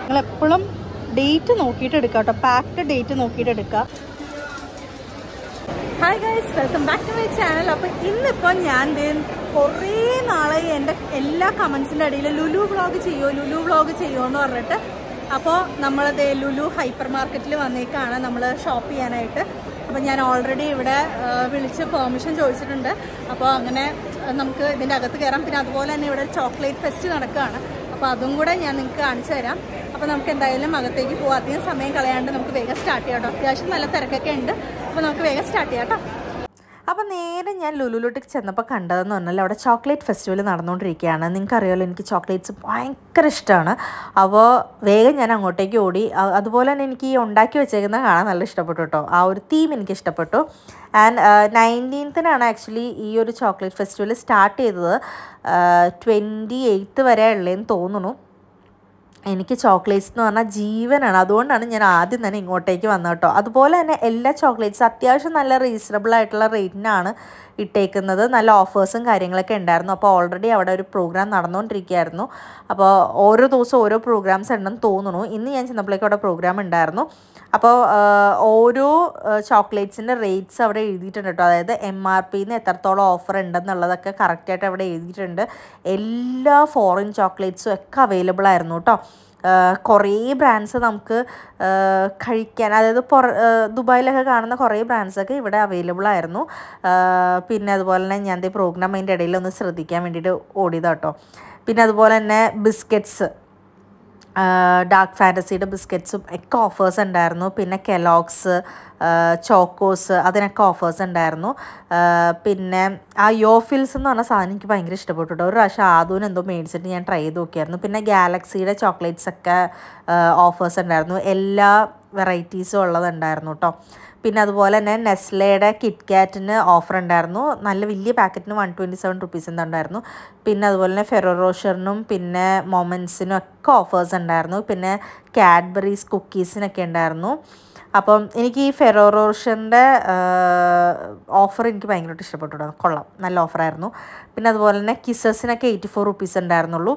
നിങ്ങൾ എപ്പോഴും ഡേറ്റ് നോക്കിയിട്ട് എടുക്കുക കേട്ടോ പാക്ഡ് ഡേറ്റ് നോക്കിയിട്ട് എടുക്കുക hi guys welcome back to my channel അപ്പോൾ ഇന്നിപ്പോൾ ഞാൻ ദേ കുറേ നാളായി എൻ്റെ എല്ലാ കമൻസിൻ്റെ ഇടയിൽ ലുലു വ്ളോഗ് ചെയ്യുമോ ലുലു വ്ളോഗ് ചെയ്യുമോ എന്ന് പറഞ്ഞിട്ട് അപ്പോൾ നമ്മൾ ദേ ലുലു ഹൈപ്പർ മാർക്കറ്റിൽ വന്നേക്കാണ് നമ്മൾ ഷോപ്പ് ചെയ്യാനായിട്ട് അപ്പോൾ ഞാൻ ഓൾറെഡി ഇവിടെ ആ, വിളിച്ച് പെർമിഷൻ ചോദിച്ചിട്ടുണ്ട് അപ്പോൾ അങ്ങനെ ആ, നമുക്ക് ഇതിൻ്റെ അകത്ത് കയറാം പിന്നെ അതുപോലെ തന്നെ ഇവിടെ ചോക്ലേറ്റ് ഫെസ്റ്റ് നടക്കുകയാണ് അപ്പോൾ അതും കൂടെ ഞാൻ നിങ്ങൾക്ക് കാണിച്ചു തരാം അപ്പോൾ നമുക്ക് എന്തായാലും അകത്തേക്ക് പോകാം അധികം സമയം കളയാണ്ട് നമുക്ക് വേഗം സ്റ്റാർട്ട് ചെയ്യാം കേട്ടോ അത്യാവശ്യം നല്ല തിരക്കൊക്കെ ഉണ്ട് അപ്പോൾ നമുക്ക് വേഗം സ്റ്റാർട്ട് ചെയ്യാം കേട്ടോ അപ്പോൾ നേരെ ഞാൻ ലുലുലോട്ട് ചെന്നപ്പോൾ കണ്ടതെന്ന് പറഞ്ഞാൽ അവിടെ ചോക്ലേറ്റ് ഫെസ്റ്റിവൽ നടന്നുകൊണ്ടിരിക്കുകയാണ് നിങ്ങൾക്കറിയാമല്ലോ എനിക്ക് ചോക്ലേറ്റ്സ് ഭയങ്കര ഇഷ്ടമാണ് അപ്പോൾ വേഗം ഞാൻ അങ്ങോട്ടേക്ക് ഓടി അ- അതുപോലെ തന്നെ എനിക്ക് ഈ ഉണ്ടാക്കി വെച്ചേക്കുന്നത് കാണാൻ നല്ല ഇഷ്ടപ്പെട്ടു കേട്ടോ ആ ഒരു തീം എനിക്ക് ഇഷ്ടപ്പെട്ടു ആൻഡ് നയൻറ്റീൻത്തിനാണ് ആക്ച്വലി ഈ ഒരു ചോക്ലേറ്റ് ഫെസ്റ്റിവൽ സ്റ്റാർട്ട് ചെയ്തത് ട്വൻറ്റി എയ്ത്ത് വരെ ഉള്ളതെന്ന് തോന്നുന്നു എനിക്ക് ചോക്ലേറ്റ്സ് എന്ന് പറഞ്ഞാൽ ജീവനാണ് അതുകൊണ്ടാണ് ഞാൻ ആദ്യം തന്നെ ഇങ്ങോട്ടേക്ക് വന്നത് കേട്ടോ അതുപോലെ തന്നെ എല്ലാ ചോക്ലേറ്റ്സ് അത്യാവശ്യം നല്ല റീസണബിൾ ആയിട്ടുള്ള റേറ്റിനാണ് ഇട്ടേക്കുന്നത് നല്ല ഓഫേഴ്സും കാര്യങ്ങളൊക്കെ ഉണ്ടായിരുന്നു അപ്പോൾ ഓൾറെഡി അവിടെ ഒരു പ്രോഗ്രാം നടന്നുകൊണ്ടിരിക്കുകയായിരുന്നു അപ്പോൾ ഓരോ ദിവസം ഓരോ പ്രോഗ്രാംസ് ഉണ്ടെന്ന് തോന്നുന്നു ഇന്ന് ഞാൻ ചെന്നപ്പോഴേക്കും അവിടെ പ്രോഗ്രാം ഉണ്ടായിരുന്നു അപ്പോൾ ഓരോ ചോക്ലേറ്റ്സിൻ്റെ റേറ്റ്സ് അവിടെ എഴുതിയിട്ടുണ്ട് കേട്ടോ അതായത് എം ആർ പിന്ന് എത്രത്തോളം ഓഫർ ഉണ്ടെന്നുള്ളതൊക്കെ കറക്റ്റായിട്ട് അവിടെ എഴുതിയിട്ടുണ്ട് എല്ലാ ഫോറിൻ ചോക്ലേറ്റ്സും ഒക്കെ അവൈലബിൾ ആയിരുന്നു കേട്ടോ കുറേ ബ്രാൻഡ്സ് നമുക്ക് ആ, കഴിക്കാൻ അതായത് പുറ ആ, ദുബായിലൊക്കെ കാണുന്ന കുറേ ബ്രാൻഡ്സൊക്കെ ഇവിടെ അവൈലബിൾ ആയിരുന്നു ആ, പിന്നെ അതുപോലെ തന്നെ ഞാൻ ദേ പ്രോഗ്രാം അതിൻ്റെ ഇടയിൽ ഒന്ന് ശ്രദ്ധിക്കാൻ വേണ്ടിയിട്ട് ഓടിയതാട്ടോ പിന്നെ അതുപോലെ തന്നെ ബിസ്ക്കറ്റ്സ് ഡാർക്ക് ഫാൻറ്റസിയുടെ ബിസ്ക്കറ്റ്സും ഒക്കെ ഓഫേഴ്സ് ഉണ്ടായിരുന്നു പിന്നെ കെലോക്സ് ചോക്കോസ് അതിനൊക്കെ ഓഫേഴ്സ് ഉണ്ടായിരുന്നു ആ, പിന്നെ ആ യോഫിൽസ് എന്ന് പറഞ്ഞ സാധനം എനിക്ക് ഭയങ്കര ഇഷ്ടപ്പെട്ടു കേട്ടോ ഒരു പ്രാവശ്യം ആദൂന് എന്തോ മേടിച്ചിട്ട് ഞാൻ ട്രൈ ചെയ്ത് നോക്കിയായിരുന്നു പിന്നെ ഗാലക്സിയുടെ ചോക്ലേറ്റ്സ് ഒക്കെ ഓഫേഴ്സ് ഉണ്ടായിരുന്നു എല്ലാ വെറൈറ്റീസും ഉള്ളതുണ്ടായിരുന്നു കേട്ടോ പിന്നെ അതുപോലെ തന്നെ നെസ്ലയുടെ കിറ്റ് കാറ്റിന് ഓഫർ ഉണ്ടായിരുന്നു നല്ല വലിയ പാക്കറ്റിന് വൺ ട്വൻറ്റി സെവൻ റുപ്പീസ് ഉണ്ടായിരുന്നു പിന്നെ അതുപോലെ തന്നെ ഫെറോറോഷറിനും പിന്നെ മൊമെൻസിനും ഒക്കെ ഓഫേഴ്സ് ഉണ്ടായിരുന്നു പിന്നെ കാഡ്ബറീസ് കുക്കീസിനൊക്കെ ഉണ്ടായിരുന്നു അപ്പം എനിക്ക് ഈ ഫെറോറോഷറിൻ്റെ ഓഫർ എനിക്ക് ഭയങ്കരമായിട്ട് ഇഷ്ടപ്പെട്ടു കേട്ടോ. കൊള്ളാം നല്ല ഓഫറായിരുന്നു പിന്നെ അതുപോലെ തന്നെ കിസസിനൊക്കെ എയ്റ്റി ഫോർ റുപ്പീസ് ഉണ്ടായിരുന്നുള്ളൂ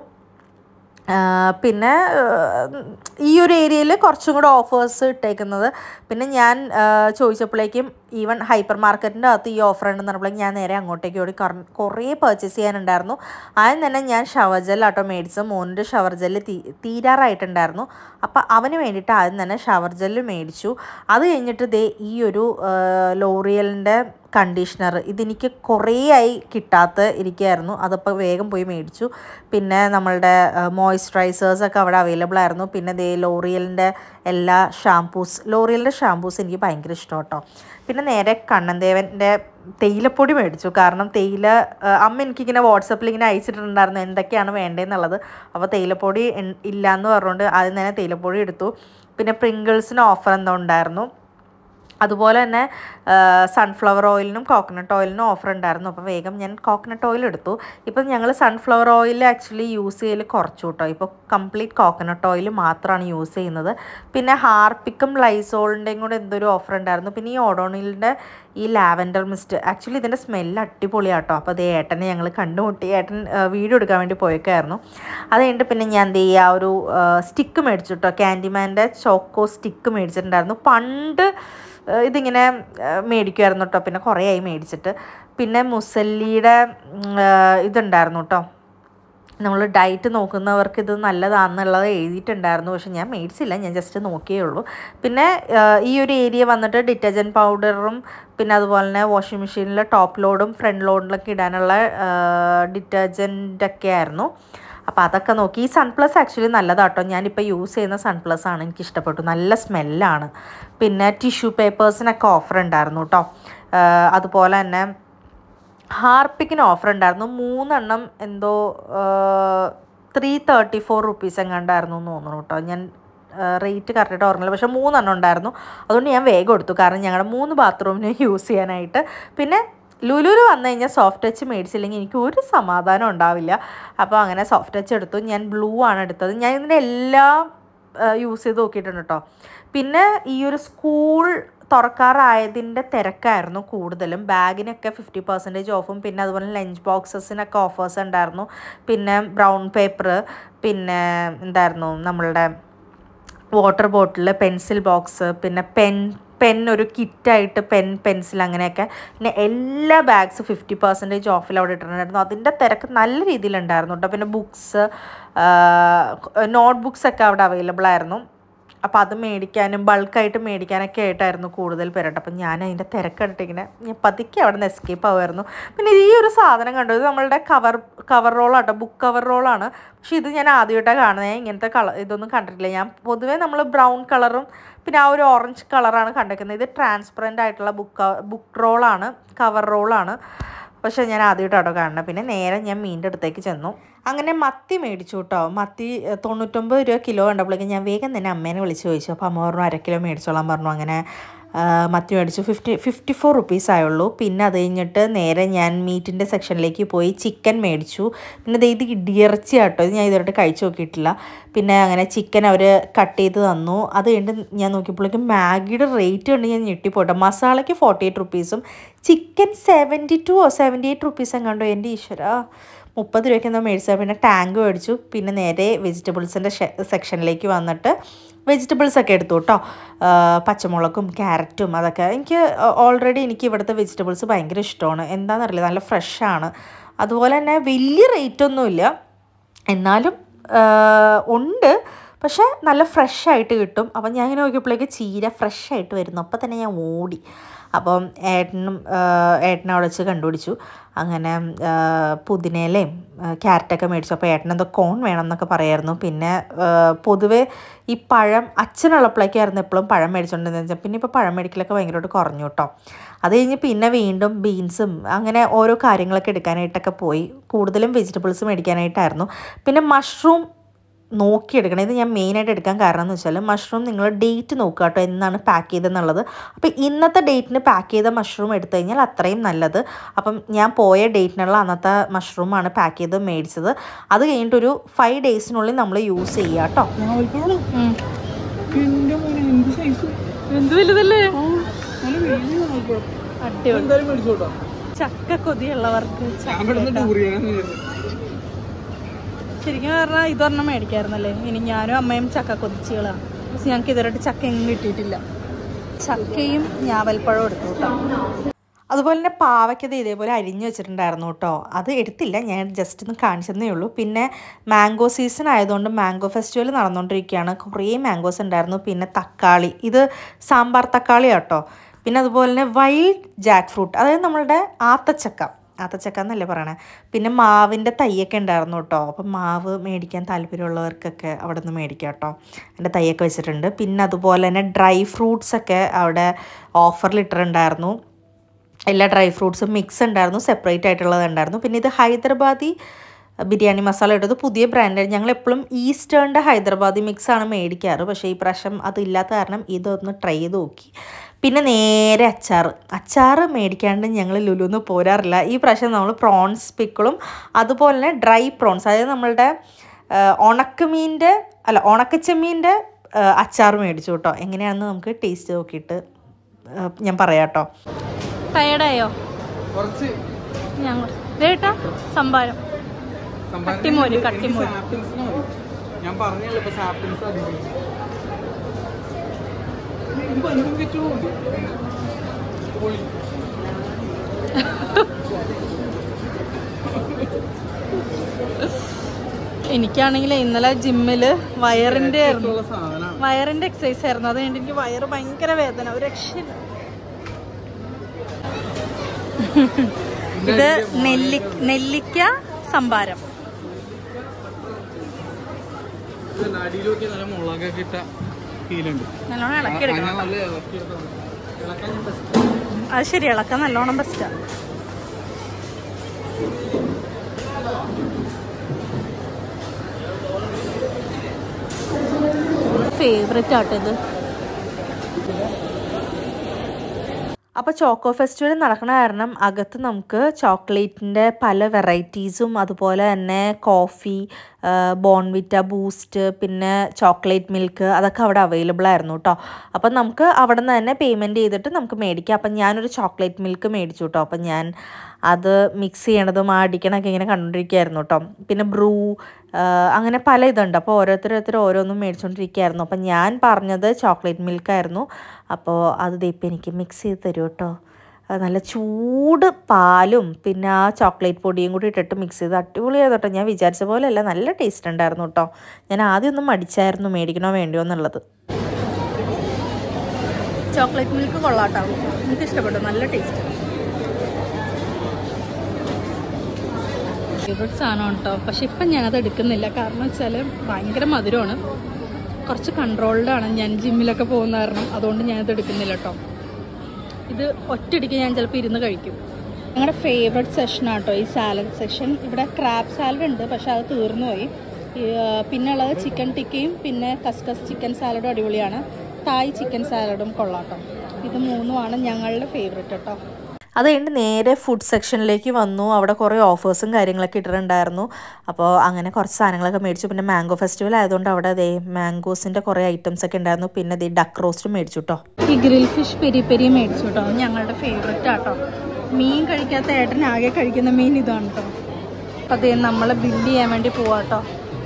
ആ, പിന്നെ ആ, ഈ ഒരു ഏരിയയിൽ കുറച്ചും കൂടെ ഓഫേഴ്സ് ഇട്ടേക്കുന്നത് പിന്നെ ഞാൻ ആ, ചോദിച്ചപ്പോഴേക്കും ഈവൻ ഹൈപ്പർ മാർക്കറ്റിൻ്റെ അകത്ത് ഈ ഓഫർ ഉണ്ടെന്ന് പറഞ്ഞപ്പോഴേക്കും ഞാൻ നേരെ അങ്ങോട്ടേക്ക് ഓടി കാരണം കുറേ പർച്ചേസ് ചെയ്യാനുണ്ടായിരുന്നു ആദ്യം തന്നെ ഞാൻ ഷവർ ജെൽ ആട്ടോ മേടിച്ചത് മോനിൻ്റെ ഷവർ ജെല്ല് തീ തീരാറായിട്ടുണ്ടായിരുന്നു അപ്പോൾ അവന് വേണ്ടിയിട്ട് ആദ്യം തന്നെ ഷവർ ജെല്ല് മേടിച്ചു അത് കഴിഞ്ഞിട്ട് ദേ ഈ ഒരു ലോറിയലിൻ്റെ കണ്ടീഷണർ ഇതെനിക്ക് കുറേ ആയി കിട്ടാത്ത ഇരിക്കുകയായിരുന്നു അതപ്പോൾ വേഗം പോയി മേടിച്ചു പിന്നെ നമ്മളുടെ മോയ്സ്ചറൈസേഴ്സൊക്കെ അവിടെ അവൈലബിൾ ആയിരുന്നു പിന്നെ ദേ ലോറിയലിൻ്റെ എല്ലാ ഷാംപൂസ് ലോറിയലിൻ്റെ ഷാംപൂസ് എനിക്ക് ഭയങ്കര ഇഷ്ടം കേട്ടോ പിന്നെ നേരെ കണ്ണൻദേവൻ്റെ തേയിലപ്പൊടി മേടിച്ചു കാരണം തേയില ആ, അമ്മ എനിക്കിങ്ങനെ വാട്സപ്പിൽ ഇങ്ങനെ അയച്ചിട്ടുണ്ടായിരുന്നു എന്തൊക്കെയാണ് വേണ്ടതെന്നുള്ളത് അപ്പോൾ തേയിലപ്പൊടി ഇൻ- ഇല്ലയെന്ന് പറഞ്ഞുകൊണ്ട് ആദ്യം തന്നെ തേയിലപ്പൊടി എടുത്തു പിന്നെ പ്രിങ്കിൾസിന് ഓഫർ എന്തോ ഉണ്ടായിരുന്നു അതുപോലെ തന്നെ സൺഫ്ലവർ ഓയിലിനും കോക്കനട്ട് ഓയിലിനും ഓഫർ ഉണ്ടായിരുന്നു അപ്പോൾ വേഗം ഞാൻ കോക്കനട്ട് ഓയിൽ എടുത്തു ഇപ്പം ഞങ്ങൾ സൺഫ്ലവർ ഓയിൽ ആക്ച്വലി യൂസ് ചെയ്യൽ കുറച്ചു കേട്ടോ ഇപ്പോൾ കംപ്ലീറ്റ് കോക്കനട്ട് ഓയിൽ മാത്രമാണ് യൂസ് ചെയ്യുന്നത് പിന്നെ ഹാർപ്പിക്കും ലൈസോളിൻ്റെയും കൂടെ എന്തൊരു ഓഫർ ഉണ്ടായിരുന്നു പിന്നെ ഈ ഓഡോണിലിൻ്റെ ഈ ലാവൻഡർ മിസ്റ്റ് ആക്ച്വലി ഇതിൻ്റെ സ്മെല്ല് അടിപൊളിയാട്ടോ അപ്പോൾ അതേ ഏട്ടനെ ഞങ്ങൾ കണ്ടുമുട്ടി ഏട്ടൻ വീഡിയോ എടുക്കാൻ വേണ്ടി പോയേക്കായിരുന്നു അത് കഴിഞ്ഞിട്ട് പിന്നെ ഞാൻ ദേ ആ ഒരു സ്റ്റിക്ക് മേടിച്ചു കേട്ടോ ക്യാൻഡിമാൻ്റെ ചോക്കോ സ്റ്റിക്ക് മേടിച്ചിട്ടുണ്ടായിരുന്നു പണ്ട് ആ, ഇതിങ്ങനെ ആ, മേടിക്കുമായിരുന്നു കേട്ടോ പിന്നെ കുറേ ആയി മേടിച്ചിട്ട് പിന്നെ മുസല്ലിയുടെ ഉം, ആ, ഇതുണ്ടായിരുന്നു കേട്ടോ നമ്മൾ ഡയറ്റ് നോക്കുന്നവർക്ക് ഇത് നല്ലതാണെന്നുള്ളത് എഴുതിയിട്ടുണ്ടായിരുന്നു പക്ഷെ ഞാൻ മേടിച്ചില്ല ഞാൻ ജസ്റ്റ് നോക്കിയേ ഉള്ളൂ പിന്നെ ആ, ഈ ഒരു ഏരിയ വന്നിട്ട് ഡിറ്റർജൻറ്റ് പൗഡറും പിന്നെ അതുപോലെ തന്നെ വാഷിംഗ് മെഷീനിൽ ടോപ്പ് ലോഡും ഫ്രണ്ട് ലോഡിലൊക്കെ ഇടാനുള്ള ഡിറ്റർജൻ്റൊക്കെ ആയിരുന്നു അപ്പോൾ അതൊക്കെ നോക്കി ഈ സൺപ്ലസ് ആക്ച്വലി നല്ലതാട്ടോ ഞാനിപ്പോൾ യൂസ് ചെയ്യുന്ന സൺപ്ലസ് ആണ് എനിക്ക് ഇഷ്ടപ്പെട്ടു നല്ല സ്മെല്ലാണ് പിന്നെ ടിഷ്യൂ പേപ്പേഴ്സിനൊക്കെ ഓഫർ ഉണ്ടായിരുന്നു കേട്ടോ അതുപോലെ തന്നെ ഹാർപ്പിക്കിന് ഓഫർ ഉണ്ടായിരുന്നു മൂന്നെണ്ണം എന്തോ ത്രീ തേർട്ടി ഫോർ റുപ്പീസ് എങ്ങാണ്ടായിരുന്നു എന്ന് തോന്നുന്നു കേട്ടോ ഞാൻ റേറ്റ് കറക്റ്റായിട്ട് ഓർമ്മയില്ല പക്ഷേ മൂന്നെണ്ണം ഉണ്ടായിരുന്നു അതുകൊണ്ട് ഞാൻ വേഗം എടുത്തു കാരണം ഞങ്ങളുടെ മൂന്ന് ബാത്റൂമിന് യൂസ് ചെയ്യാനായിട്ട് പിന്നെ ലുലുവിൽ വന്നു കഴിഞ്ഞാൽ സോഫ്റ്റ് ടച്ച് മേടിച്ചില്ലെങ്കിൽ എനിക്ക് ഒരു സമാധാനം ഉണ്ടാവില്ല അപ്പോൾ അങ്ങനെ സോഫ്റ്റ് ടച്ച് എടുത്തു ഞാൻ ബ്ലൂ ആണ് എടുത്തത് ഞാൻ ഇതിൻ്റെ എല്ലാം യൂസ് ചെയ്ത് നോക്കിയിട്ടുണ്ട് കേട്ടോ പിന്നെ ഈ ഒരു സ്കൂൾ തുറക്കാറായതിൻ്റെ തിരക്കായിരുന്നു കൂടുതലും ബാഗിനൊക്കെ ഫിഫ്റ്റി പെർസെൻറ്റേജ് ഓഫും പിന്നെ അതുപോലെ ലഞ്ച് ബോക്സസിനൊക്കെ ഓഫേഴ്സ് ഉണ്ടായിരുന്നു പിന്നെ ബ്രൗൺ പേപ്പർ പിന്നെ എന്തായിരുന്നു നമ്മളുടെ വാട്ടർ ബോട്ടിൽ പെൻസിൽ ബോക്സ് പിന്നെ പെൻ പെൻ ഒരു കിറ്റായിട്ട് പെൻ പെൻസിൽ അങ്ങനെയൊക്കെ പിന്നെ എല്ലാ ബാഗ്സ് ഫിഫ്റ്റി പെർസെൻറ്റേജ് ഓഫിൽ അവിടെ ഇട്ടിട്ടുണ്ടായിരുന്നു അതിൻ്റെ തിരക്ക് നല്ല രീതിയിലുണ്ടായിരുന്നു കേട്ടോ പിന്നെ ബുക്സ് നോട്ട് ബുക്സ് ഒക്കെ അവിടെ അവൈലബിൾ ആയിരുന്നു അപ്പോൾ അത് മേടിക്കാനും ബൾക്കായിട്ട് മേടിക്കാനൊക്കെ ആയിട്ടായിരുന്നു കൂടുതൽ പേരുണ്ട് അപ്പം ഞാൻ അതിൻ്റെ തിരക്കണ്ടിട്ട് ഇങ്ങനെ ഞാൻ പതുക്കെ അവിടെ നിന്ന് എസ്കേപ്പ് ആവുമായിരുന്നു പിന്നെ ഈ ഒരു സാധനം കണ്ടു ഇത് നമ്മളുടെ കവർ കവർ റോളാട്ടോ ബുക്ക് കവർ റോളാണ് പക്ഷേ ഇത് ഞാൻ ആദ്യമായിട്ടാണ് കാണുന്നത് ഞാൻ ഇങ്ങനത്തെ കളർ ഇതൊന്നും കണ്ടിട്ടില്ല ഞാൻ പൊതുവേ നമ്മൾ ബ്രൗൺ കളറും പിന്നെ ആ ഒരു ഓറഞ്ച് കളറാണ് കണ്ടിരിക്കുന്നത് ഇത് ട്രാൻസ്പെറൻ്റ് ആയിട്ടുള്ള ബുക്ക് ബുക്ക് റോളാണ് കവർ റോളാണ് പക്ഷേ ഞാൻ ആദ്യമായിട്ടാട്ടോ കാണുന്നത് പിന്നെ നേരെ ഞാൻ മീനിൻ്റെ അടുത്തേക്ക് ചെന്നു അങ്ങനെ മത്തി മേടിച്ചു കേട്ടോ മത്തി ഏഹ്, തൊണ്ണൂറ്റൊമ്പത് രൂപ കിലോ കണ്ടപ്പോഴേക്കും ഞാൻ വേഗം തന്നെ അമ്മേനെ വിളിച്ച് ചോദിച്ചു അപ്പോൾ അമ്മ പറഞ്ഞു അര കിലോ മേടിച്ചോളാൻ പറഞ്ഞു അങ്ങനെ ആ, മത്തി മേടിച്ചു ഫിഫ്റ്റി ഫിഫ്റ്റി ഫോർ റുപ്പീസ് ആയുള്ളൂ പിന്നെ അത് കഴിഞ്ഞിട്ട് നേരെ ഞാൻ മീറ്റിൻ്റെ സെക്ഷനിലേക്ക് പോയി ചിക്കൻ മേടിച്ചു പിന്നെ ദേ ഇത് ഇടിയിറച്ചി ആട്ടോ ഇത് ഞാൻ ഇതുവരെ കഴിച്ചു നോക്കിയിട്ടില്ല പിന്നെ അങ്ങനെ ചിക്കൻ അവർ കട്ട് ചെയ്ത് തന്നു അത് കഴിഞ്ഞിട്ട് ഞാൻ നോക്കിയപ്പോഴേക്കും മാഗിയുടെ റേറ്റ് കണ്ട് ഞാൻ ഞെട്ടിപ്പോട്ടെ മസാലയ്ക്ക് ഫോർട്ടി എയ്റ്റ് റുപ്പീസും ചിക്കൻ സെവൻറ്റി ടു ഓ സെവൻറ്റി എയ്റ്റ് റുപ്പീസ് എങ്ങാണ്ടോ എൻ്റെ ഈശ്വര മുപ്പത് രൂപയ്ക്ക് എന്തോ മേടിച്ചത് പിന്നെ ടാങ്ക് മേടിച്ചു പിന്നെ നേരെ വെജിറ്റബിൾസിൻ്റെ സെക്ഷനിലേക്ക് വന്നിട്ട് വെജിറ്റബിൾസ് ഒക്കെ എടുത്തു കേട്ടോ ആ, പച്ചമുളകും ക്യാരറ്റും അതൊക്കെ എനിക്ക് ഓൾറെഡി എനിക്ക് ഇവിടുത്തെ വെജിറ്റബിൾസ് ഭയങ്കര ഇഷ്ടമാണ് എന്താണെന്നറിയില്ല നല്ല ഫ്രഷാണ് അതുപോലെ തന്നെ വലിയ റേറ്റ് ഒന്നുമില്ല എന്നാലും ആ, ഉണ്ട് പക്ഷേ നല്ല ഫ്രഷ് ആയിട്ട് കിട്ടും അപ്പം ഞാൻ ഇങ്ങനെ നോക്കിയപ്പോഴേക്ക് ചീര ഫ്രഷ് ആയിട്ട് വരുന്നു അപ്പം തന്നെ ഞാൻ ഓടി അപ്പം ഏട്ടനും ആ, ഏട്ടനെ അവിടെ വെച്ച് കണ്ടുപിടിച്ചു അങ്ങനെ ആ, പുതിനയിലയും ആ, ക്യാരറ്റൊക്കെ മേടിച്ചു അപ്പോൾ ഏട്ടൻ എന്തോ കോൺ വേണം എന്നൊക്കെ പറയായിരുന്നു പിന്നെ ആ, പൊതുവേ ഈ പഴം അച്ഛനുള്ളപ്പോഴേക്കായിരുന്നു എപ്പോഴും പഴം മേടിച്ചുകൊണ്ടിരുന്നത് വെച്ചാൽ പിന്നെ ഇപ്പോൾ പഴം മേടിക്കലൊക്കെ ഭയങ്കരമായിട്ട് കുറഞ്ഞു കേട്ടോ അത് കഴിഞ്ഞ് പിന്നെ വീണ്ടും ബീൻസും അങ്ങനെ ഓരോ കാര്യങ്ങളൊക്കെ എടുക്കാനായിട്ടൊക്കെ പോയി കൂടുതലും വെജിറ്റബിൾസ് മേടിക്കാനായിട്ടായിരുന്നു പിന്നെ മഷ്റൂം നോക്കിയെടുക്കണം ഇത് ഞാൻ മെയിനായിട്ട് എടുക്കാൻ കാരണം എന്ന് വെച്ചാൽ മഷ്റൂം നിങ്ങൾ ഡേറ്റ് നോക്കുക കേട്ടോ എന്നാണ് പാക്ക് ചെയ്തെന്നുള്ളത് അപ്പോൾ ഇന്നത്തെ ഡേറ്റിന് പാക്ക് ചെയ്ത മഷ്റൂം എടുത്തു കഴിഞ്ഞാൽ അത്രയും നല്ലത് അപ്പം ഞാൻ പോയ ഡേറ്റിനുള്ള അന്നത്തെ മഷ്റൂമാണ് പാക്ക് ചെയ്ത് മേടിച്ചത് അത് കഴിഞ്ഞിട്ടൊരു ഫൈവ് ഡേയ്സിനുള്ളിൽ നമ്മൾ യൂസ് ചെയ്യുക കേട്ടോ ഞാവൽപ്പഴമാണോ? എന്റെ മോനെ എന്ത് സൈസ് എന്ത് വലുതല്ലേ നല്ല വലിയ ഞാവൽപ്പഴം. അടിപൊളി എന്തായാലും മേടിച്ചോട്ടോ ചക്ക കൊതിയുള്ളവർക്ക് ഞാൻ ഇവിടുന്ന് ടൂർ ചെയ്യാനെന്ന് വിചാരിച്ചു ശരിക്കും പറഞ്ഞാൽ ഇതൊരെണ്ണം മേടിക്കായിരുന്നല്ലേ ഇനി ഞാനും അമ്മയും ചക്ക കൊതിച്ചുകളാണ് പക്ഷെ ഞങ്ങൾക്ക് ഇതുവരെയായിട്ട് ചക്ക എങ്ങും കിട്ടിയിട്ടില്ല ചക്കയും ഞാവൽപ്പഴവും എടുത്തു കേട്ടോ അതുപോലെ തന്നെ പാവയ്ക്കത് ഇതേപോലെ അരിഞ്ഞു വെച്ചിട്ടുണ്ടായിരുന്നു കേട്ടോ അത് എടുത്തില്ല ഞാൻ ജസ്റ്റ് ഒന്ന് കാണിച്ചതേ ഉള്ളൂ പിന്നെ മാംഗോ സീസൺ ആയതുകൊണ്ട് മാംഗോ ഫെസ്റ്റിവൽ നടന്നുകൊണ്ടിരിക്കുകയാണ് കുറേ മാംഗോസ് ഉണ്ടായിരുന്നു പിന്നെ തക്കാളി ഇത് സാമ്പാർ തക്കാളി കേട്ടോ പിന്നെ അതുപോലെ തന്നെ വൈൽഡ് ജാക്ക് ഫ്രൂട്ട് അതായത് നമ്മളുടെ ആത്തച്ചക്ക ആത്തച്ചക്ക എന്നല്ലേ പറയണേ പിന്നെ മാവിൻ്റെ തൈയൊക്കെ ഉണ്ടായിരുന്നു കേട്ടോ അപ്പം മാവ് മേടിക്കാൻ താല്പര്യമുള്ളവർക്കൊക്കെ അവിടെ നിന്ന് മേടിക്കാം കേട്ടോ എൻ്റെ തൈയൊക്കെ വെച്ചിട്ടുണ്ട് പിന്നെ അതുപോലെ തന്നെ ഡ്രൈ ഫ്രൂട്ട്സ് ഒക്കെ അവിടെ ഓഫറിൽ ഇട്ടിട്ടുണ്ടായിരുന്നു എല്ലാ ഡ്രൈ ഫ്രൂട്ട്സും മിക്സ് ഉണ്ടായിരുന്നു സെപ്പറേറ്റ് ആയിട്ടുള്ളത് ഉണ്ടായിരുന്നു പിന്നെ ഇത് ഹൈദരാബാദി ബിരിയാണി മസാല ഇട്ടത് പുതിയ ബ്രാൻഡ് ഞങ്ങൾ എപ്പോഴും ഈസ്റ്റേണിൻ്റെ ഹൈദരാബാദി മിക്സ് ആണ് മേടിക്കാറ് പക്ഷേ ഈ പ്രാവശ്യം അതില്ലാത്ത കാരണം ഇതൊന്ന് ട്രൈ ചെയ്ത് നോക്കി പിന്നെ നേരെ അച്ചാർ അച്ചാർ മേടിക്കാണ്ട് ഞങ്ങൾ ലുലുന്ന് പോരാറില്ല ഈ പ്രാവശ്യം നമ്മൾ പ്രോൺസ് പിക്കിളും അതുപോലെ തന്നെ ഡ്രൈ പ്രോൺസ് അതായത് നമ്മളുടെ ആ, ഉണക്കമീൻ്റെ അല്ല ഉണക്കച്ചെമ്മീൻ്റെ അച്ചാർ മേടിച്ചു കേട്ടോ എങ്ങനെയാണെന്ന് നമുക്ക് ടേസ്റ്റ് നോക്കിയിട്ട് ആ, ഞാൻ പറയാം കേട്ടോ ടയർഡായോ കുറച്ച് ഞങ്ങൾ ഇതേട്ടാ സംഭാരം സംഭാരം കട്ടിമോര്, എനിക്ക് കട്ടിമോര്. സാപ്പിൾസിന് മതി. ഞാൻ പറഞ്ഞല്ലോ ഇപ്പൊ സാപ്പിൾസ് അധികം ഇത് ഭയങ്കര കിറ്റുമുണ്ട് പൊളി. എനിക്കാണെങ്കിൽ ഇന്നലെ ജിമ്മിൽ വയറിൻ്റെ ആയിരുന്നു ഉള്ള സാധനമാണ് വയറിൻ്റെ എക്സസൈസ് ആയിരുന്നു അത് കഴിഞ്ഞിട്ട് എനിക്ക് വയറ് ഭയങ്കര വേദന ഒരു രക്ഷയില്ല ഇത് നെല്ലി നെല്ലിക്ക സംഭാരം അടിയിലൊക്കെ നല്ല മുളകൊക്കെ ഇട്ട ഫീലുണ്ട് നല്ലോണം ഞാൻ ഇളക്കിയെടുക്കണം നല്ല ഇളക്കിയെടുത്താണ് ഇളക്കാൻ ഞാൻ best. അത് ശരി ഇളക്കാൻ നല്ലോണം ബെസ്റ്റാ ഫേവറേറ്റ് ആട്ടത് അപ്പോൾ ചോക്കോ ഫെസ്റ്റിവൽ നടക്കണ കാരണം അകത്ത് നമുക്ക് ചോക്ലേറ്റിൻ്റെ പല വെറൈറ്റീസും അതുപോലെ തന്നെ കോഫി ബോൺവിറ്റ ബൂസ്റ്റ് പിന്നെ ചോക്ലേറ്റ് മിൽക്ക് അതൊക്കെ അവിടെ അവൈലബിൾ ആയിരുന്നു കേട്ടോ അപ്പം നമുക്ക് അവിടെ നിന്ന് തന്നെ പേയ്മെൻറ്റ് ചെയ്തിട്ട് നമുക്ക് മേടിക്കാം അപ്പം ഞാനൊരു ചോക്ലേറ്റ് മിൽക്ക് മേടിച്ചു കേട്ടോ അപ്പം ഞാൻ അത് മിക്സ് ചെയ്യണതും ആ അടിക്കണമൊക്കെ ഇങ്ങനെ കണ്ടുകൊണ്ടിരിക്കുകയായിരുന്നു കേട്ടോ പിന്നെ ബ്രൂ അങ്ങനെ പല ഇതുണ്ട് അപ്പോൾ ഓരോരുത്തരോരുത്തർ ഓരോന്നും മേടിച്ചുകൊണ്ടിരിക്കുകയായിരുന്നു അപ്പം ഞാൻ പറഞ്ഞത് ചോക്ലേറ്റ് മിൽക്കായിരുന്നു അപ്പോൾ അത് ദേ ഇപ്പം എനിക്ക് മിക്സ് ചെയ്ത് തരും കേട്ടോ അത് നല്ല ചൂട് പാലും പിന്നെ ആ ചോക്ലേറ്റ് പൊടിയും കൂടി ഇട്ടിട്ട് മിക്സ് ചെയ്ത് അടിപൊളിയായിരുന്നു കേട്ടോ ഞാൻ വിചാരിച്ച പോലെ അല്ല നല്ല ടേസ്റ്റ് ഉണ്ടായിരുന്നു കേട്ടോ ഞാൻ ആദ്യം ഒന്നും മടിച്ചായിരുന്നു മേടിക്കണോ വേണ്ടിയോ എന്നുള്ളത് ചോക്ലേറ്റ് മിൽക്ക് കൊള്ളാട്ടോ എനിക്ക് ഇഷ്ടപ്പെട്ടു നല്ല ടേസ്റ്റ് ഫേവറേറ്റ് സാധനം കേട്ടോ പക്ഷെ ഇപ്പം ഞാനത് എടുക്കുന്നില്ല കാരണം വെച്ചാൽ ഭയങ്കര മധുരമാണ് കുറച്ച് കൺട്രോൾഡ് ആണ് ഞാൻ ജിമ്മിലൊക്കെ പോകുന്ന കാരണം അതുകൊണ്ട് ഞാനത് എടുക്കുന്നില്ല കേട്ടോ ഇത് ഒറ്റയടിക്ക് ഞാൻ ചിലപ്പോൾ ഇരുന്ന് കഴിക്കും ഞങ്ങളുടെ ഫേവററ്റ് സെഷനാണ് കേട്ടോ ഈ സാലഡ് സെക്ഷൻ ഇവിടെ ക്രാബ് സാലഡ് ഉണ്ട് പക്ഷെ അത് തീർന്നു പോയി ഈ, ആ, പിന്നെ ഉള്ളത് ചിക്കൻ ടിക്കയും പിന്നെ കസ്കസ് ചിക്കൻ സാലഡും അടിപൊളിയാണ് തായ് ചിക്കൻ സാലഡും കൊള്ളാട്ടോ ഇത് മൂന്നുമാണ് ഞങ്ങളുടെ ഫേവററ്റ് കേട്ടോ അത് കഴിഞ്ഞ് നേരെ ഫുഡ് സെക്ഷനിലേക്ക് വന്നു അവിടെ കുറേ ഓഫേഴ്സും കാര്യങ്ങളൊക്കെ ഇട്ടിട്ടുണ്ടായിരുന്നു അപ്പോൾ അങ്ങനെ കുറച്ച് സാധനങ്ങളൊക്കെ മേടിച്ചു പിന്നെ മാംഗോ ഫെസ്റ്റിവൽ ആയതുകൊണ്ട് അവിടെ ദേ മാംഗോസിൻ്റെ കുറേ ഐറ്റംസ് ഒക്കെ ഉണ്ടായിരുന്നു പിന്നെ ദേ ഡക്ക് റോസ്റ്റും മേടിച്ചു കേട്ടോ ഈ ഗ്രിൽ ഫിഷ് പെരി പെരി മേടിച്ചു കേട്ടോ അത് ഞങ്ങളുടെ ഫേവററ്റ് ആട്ടോ മീൻ കഴിക്കാത്ത ഏട്ടൻ ആകെ കഴിക്കുന്ന മീൻ ഇതാണ് കേട്ടോ അപ്പം അതേ നമ്മൾ ബില്ല് ചെയ്യാൻ വേണ്ടി പോവാട്ടോ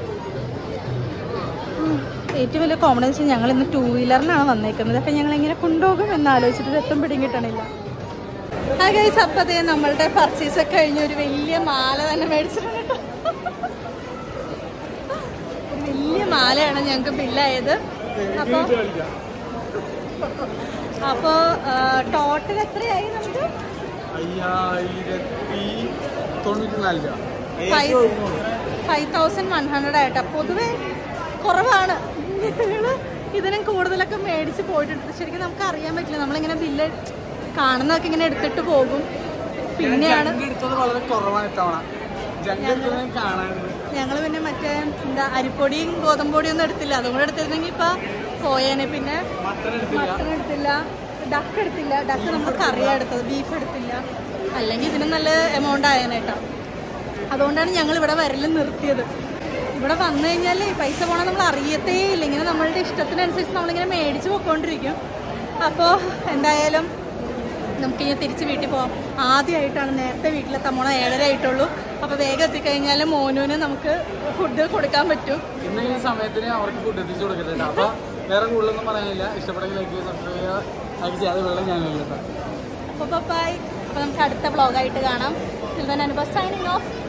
ഉം. ഏറ്റവും വലിയ കോമഡി വെച്ചാൽ ഞങ്ങൾ ഇന്ന് ടൂ വീലറിനാണ് വന്നേക്കുന്നത് അപ്പം ഞങ്ങൾ എങ്ങനെ കൊണ്ടുപോകും എന്ന് ആലോചിച്ചിട്ട് എത്തും പിടിയും കിട്ടണില്ല ആ ഗൈസ് അപ്പം അതേ നമ്മളുടെ പർച്ചേസ് ഒക്കെ കഴിഞ്ഞ് ഒരു വലിയ മാല തന്നെ മേടിച്ചിട്ടുണ്ട് കേട്ടോ ഒരു വലിയ മാലയാണ് ഞങ്ങൾക്ക് ബില്ലായത് അപ്പോൾ അപ്പോ ടോട്ടൽ എത്രയായി നമുക്ക് അയ്യായിരത്തി തൊണ്ണൂറ്റി നാല് രൂപ five five thousand one hundred ആയിട്ടാ പൊതുവെ കുറവാണ് ഞങ്ങള് ഇതിനും കൂടുതലൊക്കെ മേടിച്ച് പോയിട്ടുണ്ട് ശരിക്കും നമുക്ക് അറിയാൻ പറ്റില്ല നമ്മളിങ്ങനെ ബില്ല് കാണുന്നതൊക്കെ ഇങ്ങനെ എടുത്തിട്ട് പോകും പിന്നെയാണ് ജങ്ക് എടുത്തത് വളരെ കുറവാണ് ഇത്തവണ ജങ്ക് എടുത്തത് കാണാനുണ്ട് ഞങ്ങൾ പിന്നെ മറ്റേ എന്താ അരിപ്പൊടിയും ഗോതമ്പൊടിയും ഒന്നും എടുത്തില്ല അതും കൂടെ എടുത്തിരുന്നെങ്കിൽ ഇപ്പൊ പോയേനെ പിന്നെ മട്ടൺ എടുത്തില്ല മട്ടൺ എടുത്തില്ല ഡക്ക് എടുത്തില്ല ഡക്ക് നമ്മൾ കറിയാ എടുത്തത് ബീഫ് എടുത്തില്ല അല്ലെങ്കിൽ ഇതിന് നല്ല എമൗണ്ട് ആയേനേട്ടാ അതുകൊണ്ടാണ് ഞങ്ങൾ ഇവിടെ വരല് നിർത്തിയത് ഇവിടെ വന്നു കഴിഞ്ഞാൽ പൈസ പോണ നമ്മൾ അറിയത്തേ ഇല്ല ഇങ്ങനെ നമ്മളുടെ ഇഷ്ടത്തിനനുസരിച്ച് നമ്മളിങ്ങനെ മേടിച്ച് പൊക്കോണ്ടിരിക്കും അപ്പോൾ എന്തായാലും നമുക്ക് ഇനി തിരിച്ച് വീട്ടിൽ പോവാം ആദ്യമായിട്ടാണ് നേരത്തെ വീട്ടിലെത്താൻ പോണത് ഏഴര ആയിട്ടുള്ളൂ അപ്പോൾ വേഗം എത്തിക്കഴിഞ്ഞാൽ മോനുവിന് നമുക്ക് ഫുഡ് കൊടുക്കാൻ പറ്റും ഇന്നെങ്കിലും സമയത്തിന് അവർക്ക് ഫുഡ് എത്തിച്ചു കൊടുക്കട്ടെ അപ്പൊ വേറെ കൂടുതലൊന്നും പറയാനില്ല ഇഷ്ടപ്പെട്ടെങ്കിൽ ലൈക്ക് സബ്സ്ക്രൈബ് ചെയ്യുക ലൈക്ക് ചെയ്യാതെ വെള്ളം ഞാനില്ല കേട്ടോ അപ്പോൾ ബൈ അപ്പോൾ നമുക്ക് അടുത്ത വ്ളോഗായിട്ട് കാണാം അനുഭവ സൈനിങ് ഓഫ്